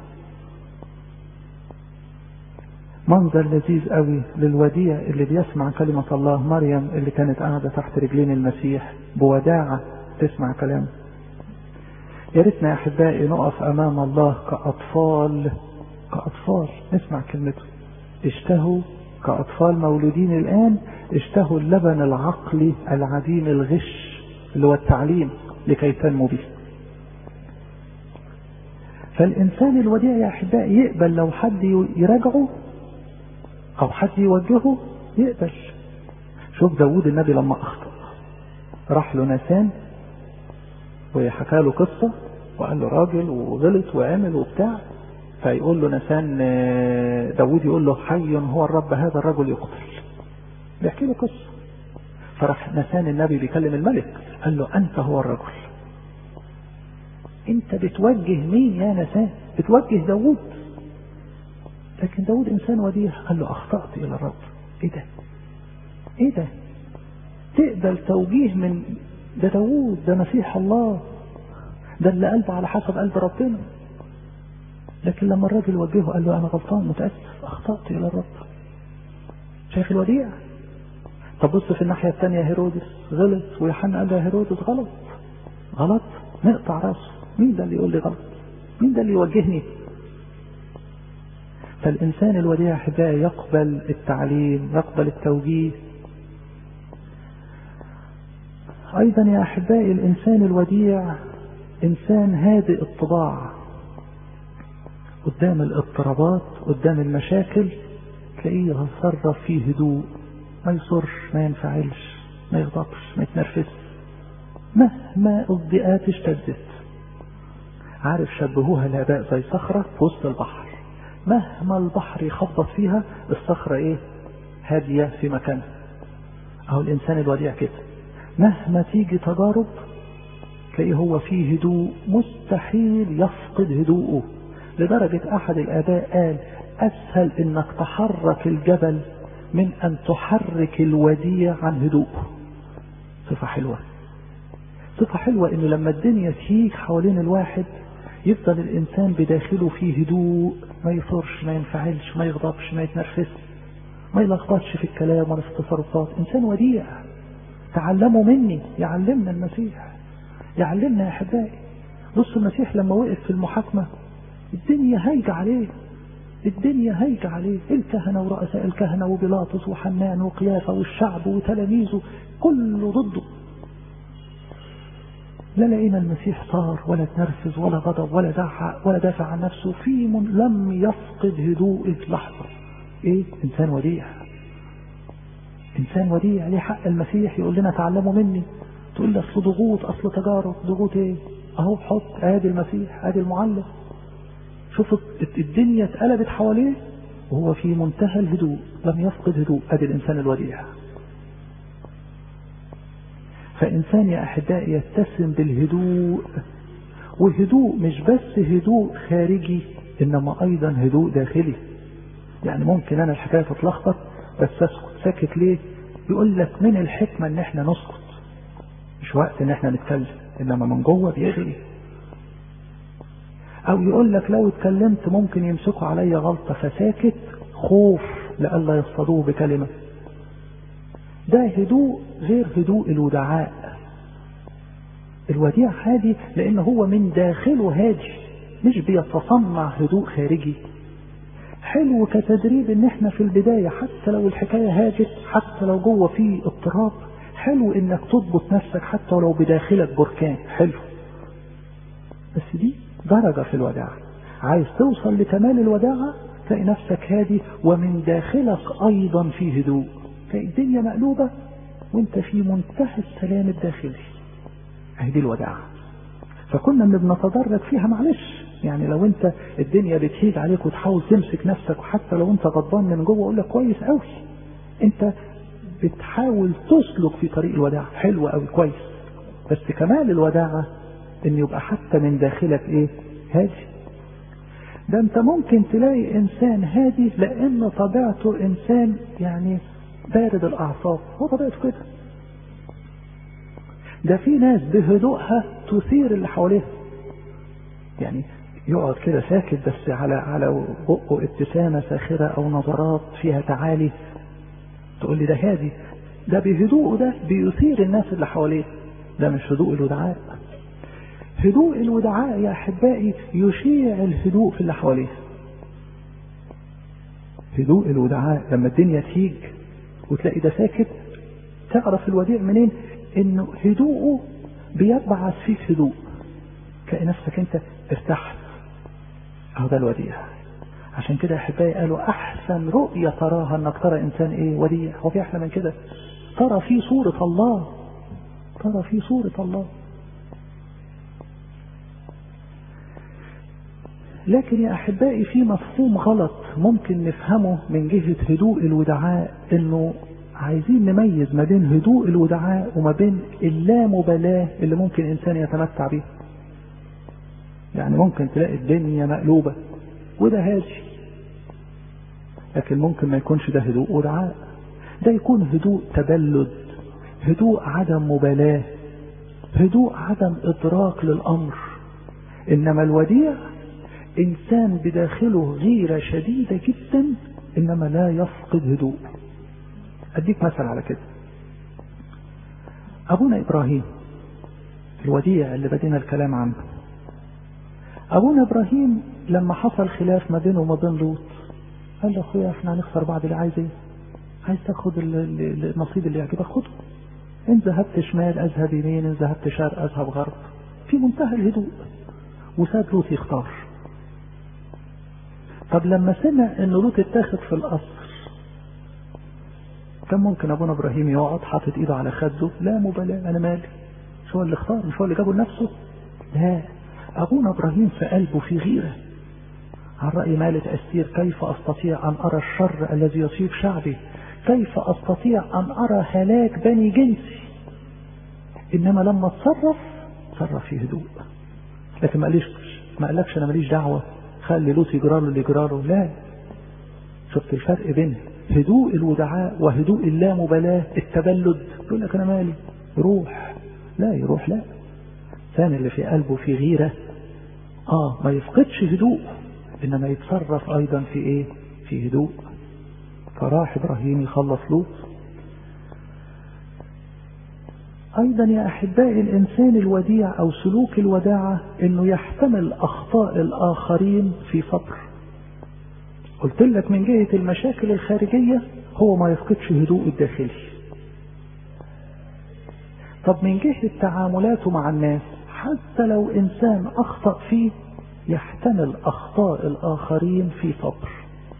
منظر لذيذ قوي للوديع اللي بيسمع كلمة الله مريم اللي كانت قاعدة تحت رجلين المسيح بوداعة تسمع كلامه يا ريتنا يا احبائي نقف امام الله كاطفال كاطفال نسمع كلمته اشتهوا كاطفال مولودين الان اشتهوا اللبن العقلي العديم الغش اللي هو التعليم لكي تنمو به فالانسان الوديع يا احبائي يقبل لو حد يراجعه او حد يوجهه يقبل شوف داود النبي لما اخطأ راح له ناسان وحكى له قصة وقال له راجل وغلط وعمل وبتاع فيقول له نسان داود يقول له حي هو الرب هذا الرجل يقتل بيحكي له قصة فراح نسان النبي بيكلم الملك قال له أنت هو الرجل أنت بتوجه مين يا نسان بتوجه داود لكن داود إنسان وديع قال له أخطأت إلى الرب إيه ده إيه ده تقبل توجيه من ده داوود ده مسيح الله ده اللي قلبه على حسب قلب ربنا لكن لما الراجل وجهه قال له انا غلطان متاسف اخطات الى الرب شايف الوديع طب بص في الناحيه الثانيه هيرودس غلط ويوحنا قال له هيرودس غلط غلط نقطع راسه مين ده اللي يقول لي غلط مين ده اللي يوجهني فالانسان الوديع احبائي يقبل التعليم يقبل التوجيه أيضا يا أحبائي الإنسان الوديع إنسان هادئ الطباع قدام الاضطرابات قدام المشاكل تلاقيه يتصرف فيه هدوء ما يصرش ما ينفعلش ما يغضبش ما يتنرفزش مهما الضيقات اشتدت عارف شبهوها الآباء زي صخرة في وسط البحر مهما البحر يخبط فيها الصخرة ايه هادية في مكانها أو الإنسان الوديع كده مهما تيجي تجارب تلاقيه هو فيه هدوء مستحيل يفقد هدوءه لدرجة أحد الآباء قال أسهل إنك تحرك الجبل من أن تحرك الوديع عن هدوءه صفة حلوة صفة حلوة إن لما الدنيا تهيج حوالين الواحد يفضل الإنسان بداخله فيه هدوء ما يثورش ما ينفعلش ما يغضبش ما يتنرفزش ما يلخبطش في الكلام ولا في التصرفات إنسان وديع تعلموا مني يعلمنا المسيح يعلمنا يا أحبائي بص المسيح لما وقف في المحاكمة الدنيا هايجة عليه الدنيا هايجة عليه الكهنة ورؤساء الكهنة وبيلاطس وحنان وقيافة والشعب وتلاميذه كله ضده لا لقينا المسيح صار ولا تنرفز ولا غضب ولا زعق ولا دافع عن نفسه في من لم يفقد هدوءه لحظة ايه انسان وديع انسان وديع ليه حق المسيح يقول لنا تعلموا مني تقول لي اصل ضغوط اصل تجارب ضغوط ايه اهو حط ادي المسيح ادي المعلم شوف الدنيا اتقلبت حواليه وهو في منتهى الهدوء لم يفقد هدوء ادي الانسان الوديع فإنسان يا أحبائي يتسم بالهدوء وهدوء مش بس هدوء خارجي إنما أيضا هدوء داخلي يعني ممكن أنا الحكاية تتلخبط بس أسكت ساكت ليه يقول لك من الحكمة إن إحنا نسكت مش وقت إن إحنا نتكلم إنما من جوه بيغلي أو يقول لك لو اتكلمت ممكن يمسكوا عليا غلطة فساكت خوف لئلا يصطادوه بكلمة ده هدوء غير هدوء الودعاء الوديع هادي لان هو من داخله هادي مش بيتصنع هدوء خارجي حلو كتدريب ان احنا في البداية حتى لو الحكاية هاجت حتى لو جوه في اضطراب حلو انك تضبط نفسك حتى ولو بداخلك بركان حلو بس دي درجة في الوداعة عايز توصل لكمال الوداعة تلاقي نفسك هادي ومن داخلك ايضا في هدوء تلاقي الدنيا مقلوبة وانت في منتهى السلام الداخلي اهدي الوداعة فكنا بنتدرج فيها معلش يعني لو انت الدنيا بتهيج عليك وتحاول تمسك نفسك وحتى لو انت غضبان من جوه اقول لك كويس قوي انت بتحاول تسلك في طريق الوداعة حلو قوي كويس بس كمال الوداعة ان يبقى حتى من داخلك ايه هادي ده انت ممكن تلاقي انسان هادي لان طبيعته انسان يعني بارد الاعصاب هو طبيعته كده ده في ناس بهدوءها تثير اللي حواليها يعني يقعد كده ساكت بس على على بقه ابتسامة ساخرة أو نظرات فيها تعالي تقول لي ده هادي ده بهدوءه ده بيثير الناس اللي حواليه ده مش هدوء الودعاء هدوء الودعاء يا أحبائي يشيع الهدوء في اللي حواليه هدوء الودعاء لما الدنيا تهيج وتلاقي ده ساكت تعرف الوديع منين انه هدوءه بيبعث فيك هدوء تلاقي نفسك انت ارتحت اهو ده الوديع عشان كده يا احبائي قالوا احسن رؤية تراها انك ترى انسان ايه وديع هو في احلى من كده ترى في صورة الله ترى في صورة الله لكن يا احبائي في مفهوم غلط ممكن نفهمه من جهة هدوء الودعاء انه عايزين نميز ما بين هدوء الودعاء وما بين اللامبالاة اللي ممكن انسان يتمتع بيها يعني ممكن تلاقي الدنيا مقلوبة وده هادي لكن ممكن ما يكونش ده هدوء ودعاء ده يكون هدوء تبلد هدوء عدم مبالاة هدوء عدم إدراك للأمر إنما الوديع إنسان بداخله غيرة شديدة جدا إنما لا يفقد هدوء أديك مثل على كده أبونا إبراهيم الوديع اللي بدينا الكلام عنه أبونا إبراهيم لما حصل خلاف ما بينه وما بين لوط قال له أخويا إحنا هنخسر بعض اللي عايز إيه؟ عايز تاخد النصيب اللي يعجبك خده إن ذهبت شمال أذهب يمين إن ذهبت شرق أذهب غرب في منتهى الهدوء وساب لوط يختار طب لما سمع ان لوط اتاخد في القصر كان ممكن ابونا ابراهيم يقعد حاطط ايده على خده لا مبالاه انا مالي مش هو اللي اختار مش هو اللي جابه لنفسه لا ابونا ابراهيم في قلبه في غيره عن راي مالك استير كيف استطيع ان ارى الشر الذي يصيب شعبي كيف استطيع ان ارى هلاك بني جنسي انما لما اتصرف تصرف في هدوء لكن ما قاليش ما قالكش انا ماليش دعوه خلي لوط يجرى له اللي يجرى له لا شفت الفرق بين هدوء الودعاء وهدوء اللامبالاة التبلد يقول لك انا مالي يروح لا يروح لا الإنسان اللي في قلبه في غيرة آه ما يفقدش هدوء إنما يتصرف أيضا في إيه في هدوء فراح إبراهيم يخلص لوط أيضا يا أحبائي الإنسان الوديع أو سلوك الوداعة إنه يحتمل أخطاء الآخرين في صبر قلت لك من جهة المشاكل الخارجية هو ما يفقدش هدوء الداخلي طب من جهة تعاملاته مع الناس حتى لو إنسان أخطأ فيه يحتمل أخطاء الآخرين في صبر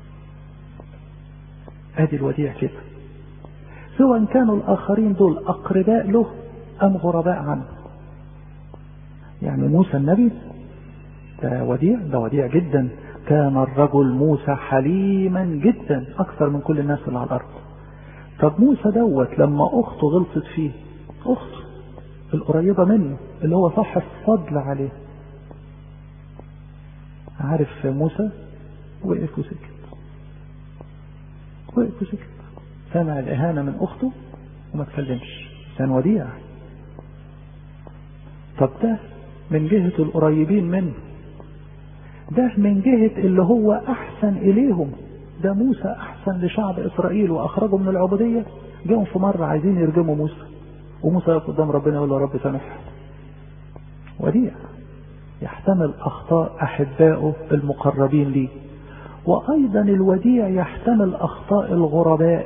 ادي الوديع كده سواء كانوا الآخرين دول أقرباء له أم غرباء عنه يعني موسى النبي ده وديع ده وديع جدا كان الرجل موسى حليما جدا أكثر من كل الناس اللي على الأرض طب موسى دوت لما أخته غلطت فيه أخته القريبة منه اللي هو صاحب فضل عليه عارف موسى وقف وسكت وقف وسكت سمع الإهانة من أخته وما تكلمش كان وديع طب ده من جهة القريبين منه ده من جهة اللي هو أحسن إليهم ده موسى أحسن لشعب إسرائيل وأخرجوا من العبودية جاءوا في مرة عايزين يرجموا موسى وموسى يقف قدام ربنا يقول له رب سامحه وديع يحتمل أخطاء أحبائه المقربين ليه وأيضا الوديع يحتمل أخطاء الغرباء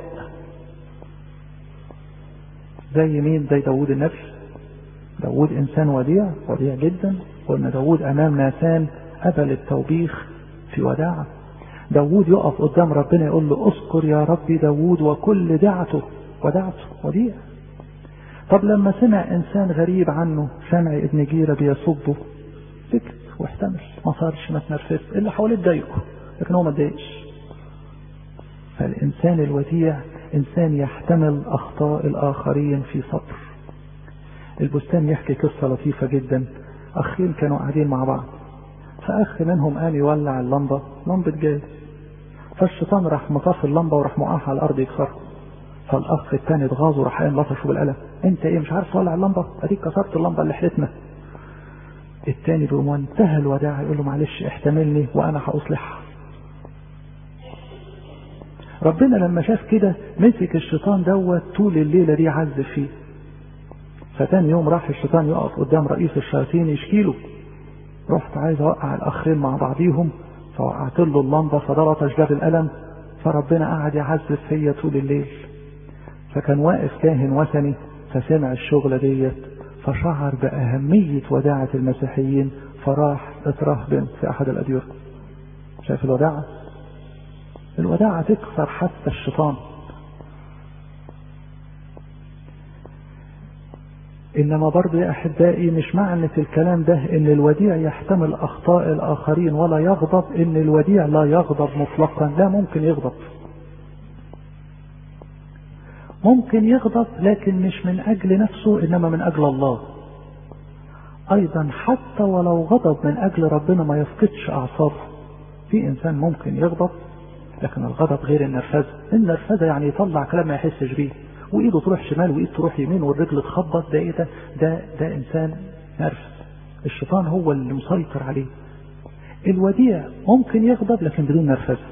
زي مين زي داود النبي داود إنسان وديع وديع جدا قلنا داود أمام ناسان قبل التوبيخ في وداعة داود يقف قدام ربنا يقول له اذكر يا ربي داود وكل دعته ودعته وديع طب لما سمع إنسان غريب عنه سمع ابن جيرة بيصبه سكت واحتمل ما صارش ما تنرفز اللي حواليه اتضايقوا لكن هو ما اتضايقش فالإنسان الوديع إنسان يحتمل أخطاء الآخرين في صبر البستان يحكي قصة لطيفة جدا أخين كانوا قاعدين مع بعض فأخ منهم قام يولع اللمبة لمبة جاز فالشيطان راح مطفي اللمبة وراح موقعها على الأرض يكسرها فالأخ التاني اتغاظ وراح قام لطشه بالقلم أنت إيه مش عارف تولع اللمبة أديك كسرت اللمبة اللي حلتنا التاني بمنتهى الوداع يقول له معلش احتملني وأنا هأصلحها ربنا لما شاف كده مسك الشيطان دوت طول الليلة دي عز فيه فتاني يوم راح الشيطان يقف قدام رئيس الشياطين يشكيله رحت عايز اوقع الاخرين مع بعضيهم فوقعت له اللمبه فضربت جاب القلم فربنا قعد يعذب فيا طول الليل فكان واقف كاهن وثني فسمع الشغلة ديت فشعر بأهمية وداعة المسيحيين فراح اترهبن في أحد الأديرة شايف الوداعة الوداعة تكسر حتى الشيطان إنما برضه يا أحبائي مش معنى في الكلام ده إن الوديع يحتمل أخطاء الآخرين ولا يغضب إن الوديع لا يغضب مطلقا لا ممكن يغضب ممكن يغضب لكن مش من أجل نفسه إنما من أجل الله أيضا حتى ولو غضب من أجل ربنا ما يفقدش أعصابه في إنسان ممكن يغضب لكن الغضب غير النرفزة النرفزة يعني يطلع كلام ما يحسش بيه وايده تروح شمال وايد تروح يمين والرجل تخبط ده ايه ده ده ده انسان نرفز الشيطان هو اللي مسيطر عليه الوديع ممكن يغضب لكن بدون نرفزه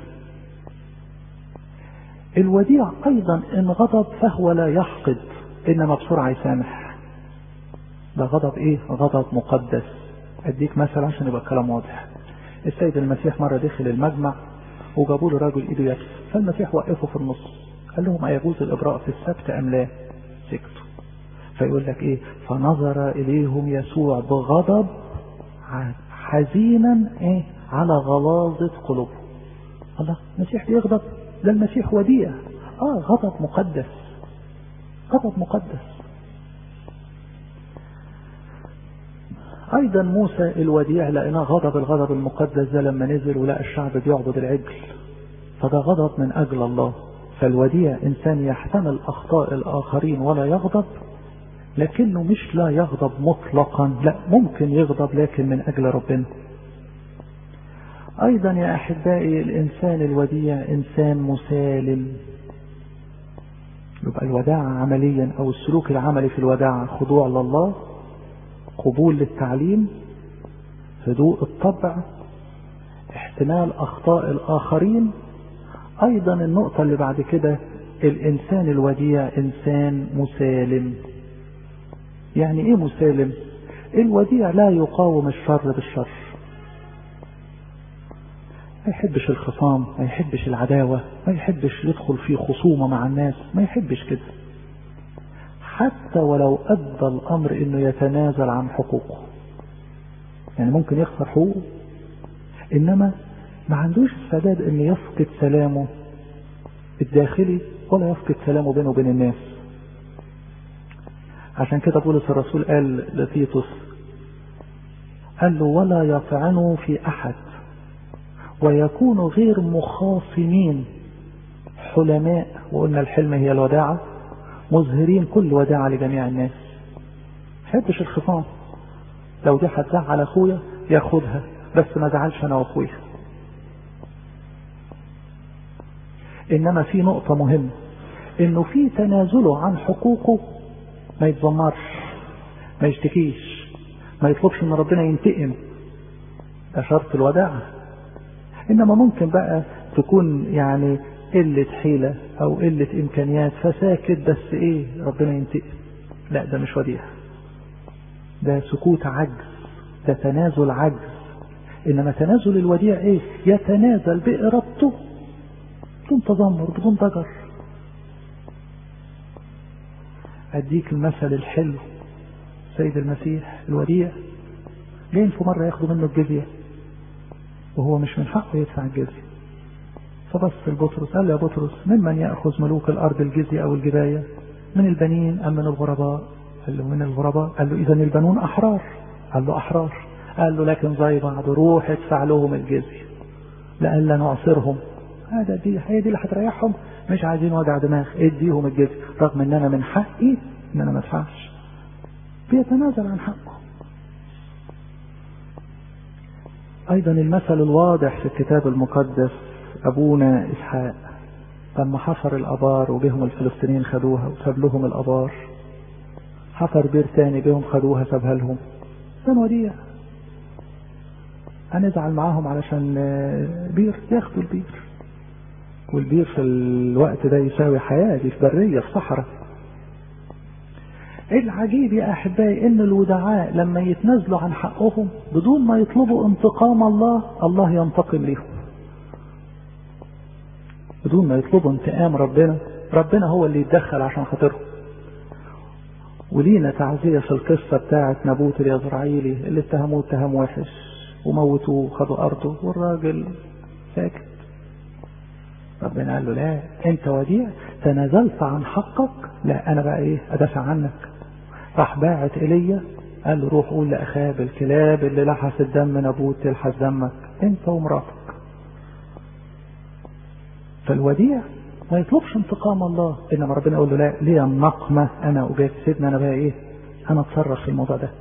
الوديع ايضا ان غضب فهو لا يحقد انما بسرعه يسامح ده غضب ايه غضب مقدس اديك مثل عشان يبقى الكلام واضح السيد المسيح مره دخل المجمع وجابوا له راجل ايده يكسر فالمسيح وقفه في النص قال لهم أيجوز الإبراء في السبت أم لا سكتوا فيقول لك إيه فنظر إليهم يسوع بغضب حزينا إيه على غلاظة قلوبهم الله المسيح بيغضب ده المسيح وديع آه غضب مقدس غضب مقدس أيضا موسى الوديع لقيناه غضب الغضب المقدس ده لما نزل ولقى الشعب بيعبد العجل فده غضب من أجل الله فالوديع إنسان يحتمل أخطاء الآخرين ولا يغضب لكنه مش لا يغضب مطلقا لا ممكن يغضب لكن من أجل ربنا أيضا يا أحبائي الإنسان الوديع إنسان مسالم يبقى الوداعة عمليا أو السلوك العملي في الوداعة خضوع لله قبول للتعليم هدوء الطبع احتمال اخطاء الاخرين ايضا النقطة اللي بعد كده الانسان الوديع انسان مسالم يعني ايه مسالم الوديع لا يقاوم الشر بالشر ما يحبش الخصام ما يحبش العداوة ما يحبش يدخل في خصومة مع الناس ما يحبش كده حتى ولو أدى الأمر إنه يتنازل عن حقوقه يعني ممكن يخسر حقوقه إنما ما عندوش استعداد إنه يفقد سلامه الداخلي ولا يفقد سلامه بينه وبين الناس عشان كده بولس الرسول قال لتيتوس قال له ولا يطعنوا في أحد ويكونوا غير مخاصمين حلماء وقلنا الحلم هي الوداعة مظهرين كل وداعة لجميع الناس حبش الخصام لو دي هتزعل اخويا ياخدها بس ما زعلش انا واخويا انما في نقطة مهمة انه في تنازله عن حقوقه ما يتذمرش ما يشتكيش ما يطلبش ان ربنا ينتقم ده شرط الوداعة انما ممكن بقى تكون يعني قلة حيلة او قلة امكانيات فساكت بس ايه ربنا ينتقم لا ده مش وديع ده سكوت عجز ده تنازل عجز انما تنازل الوديع ايه يتنازل بارادته بدون تذمر بدون ضجر اديك المثل الحلو سيد المسيح الوديع جايين في مرة ياخدوا منه الجزية وهو مش من حقه يدفع الجزية فبص لبطرس قال له يا بطرس ممن يأخذ ملوك الأرض الجزية أو الجباية من البنين أم من الغرباء قال له من الغرباء قال له إذا البنون أحرار قال له أحرار قال له لكن زي بعض روح ادفع لهم الجزية لألا نعصرهم هذا دي هي دي اللي هتريحهم مش عايزين وجع دماغ اديهم الجزية رغم ان انا من حقي ان انا ما ادفعش بيتنازل عن حقه ايضا المثل الواضح في الكتاب المقدس ابونا اسحاق لما حفر الابار وبهم الفلسطينيين خدوها وساب لهم الابار حفر بير تاني بهم خدوها سابها لهم كان وديع هنزعل معاهم علشان بير ياخدوا البير والبير في الوقت ده يساوي حياة دي في برية في صحراء العجيب يا أحبائي إن الودعاء لما يتنازلوا عن حقهم بدون ما يطلبوا انتقام الله الله ينتقم ليهم بدون ما يطلبوا انتقام ربنا ربنا هو اللي يتدخل عشان خاطرهم ولينا تعزية في القصة بتاعة نبوت اليزرعيلي اللي اتهموه اتهام وحش وموتوه وخدوا أرضه والراجل ساكت ربنا قال له لا انت وديع تنازلت عن حقك لا انا بقى ايه ادافع عنك راح باعت ايليا قال له روح قول لاخاب الكلاب اللي لحست دم نابوت تلحس دمك انت ومراتك فالوديع ما يطلبش انتقام الله انما ربنا يقول له لا ليه النقمة انا اجاك سيدنا انا بقى ايه انا اتصرف في الموضوع ده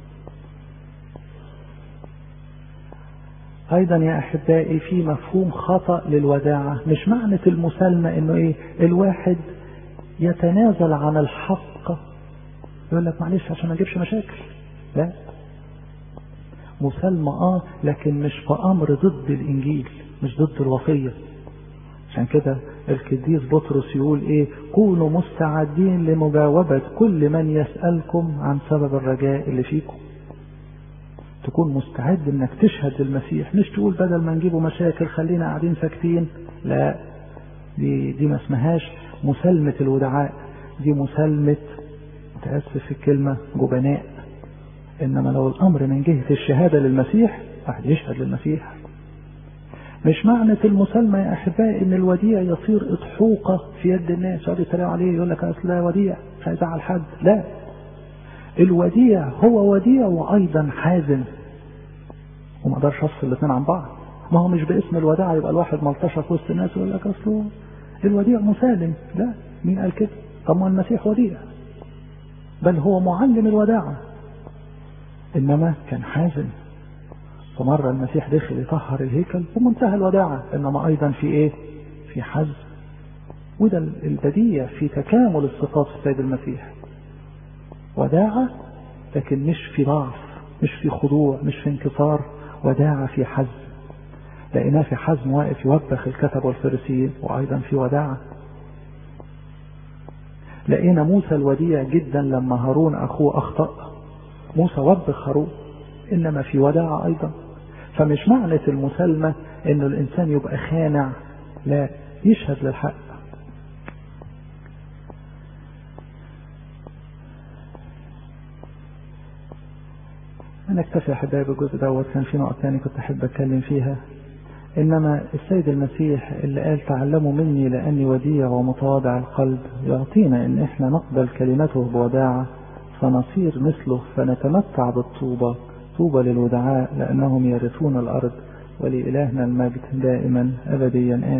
ايضا يا احبائي في مفهوم خطأ للوداعة مش معنى المسالمة انه ايه الواحد يتنازل عن الحق يقول لك معلش عشان ما اجيبش مشاكل لا مسالمة اه لكن مش في امر ضد الانجيل مش ضد الوصية عشان كده القديس بطرس يقول ايه كونوا مستعدين لمجاوبة كل من يسألكم عن سبب الرجاء اللي فيكم تكون مستعد انك تشهد للمسيح مش تقول بدل ما نجيبه مشاكل خلينا قاعدين ساكتين لا دي دي ما اسمهاش مسالمة الودعاء دي مسالمة متأسف في الكلمة جبناء انما لو الامر من جهة الشهادة للمسيح واحد يشهد للمسيح مش معنى المسالمة يا احبائي ان الوديع يصير اضحوكة في يد الناس يقعدوا يتريقوا عليه يقول لك اصل وديع مش هيزعل حد لا الوديع هو وديع وايضا حازم وما اقدرش افصل الاثنين عن بعض ما هو مش باسم الوداع يبقى الواحد ملطشه في وسط الناس ويقول لك اصله الوديع مسالم لا مين قال كده طب ما المسيح وديع بل هو معلم الوداعة انما كان حازم فمرة المسيح دخل يطهر الهيكل ومنتهى الوداعة انما ايضا في ايه في حزم وده البديع في تكامل الصفات في السيد المسيح وداعة لكن مش في ضعف مش في خضوع مش في انكسار وداعة في حزم لقيناه في حزم واقف يوبخ الكتب والفريسيين وأيضا في وداعة لقينا موسى الوديع جدا لما هارون أخوه أخطأ موسى وبخ هارون إنما في وداعة أيضا فمش معنى المسالمة إنه الإنسان يبقى خانع لا يشهد للحق أنا أكتفي أحبائي بالجزء دوت كان في نقط تاني كنت أحب أتكلم فيها إنما السيد المسيح اللي قال تعلموا مني لأني وديع ومتواضع القلب يعطينا إن إحنا نقبل كلمته بوداعة فنصير مثله فنتمتع بالطوبة طوبى للودعاء لأنهم يرثون الأرض ولإلهنا المجد دائما أبديا آمين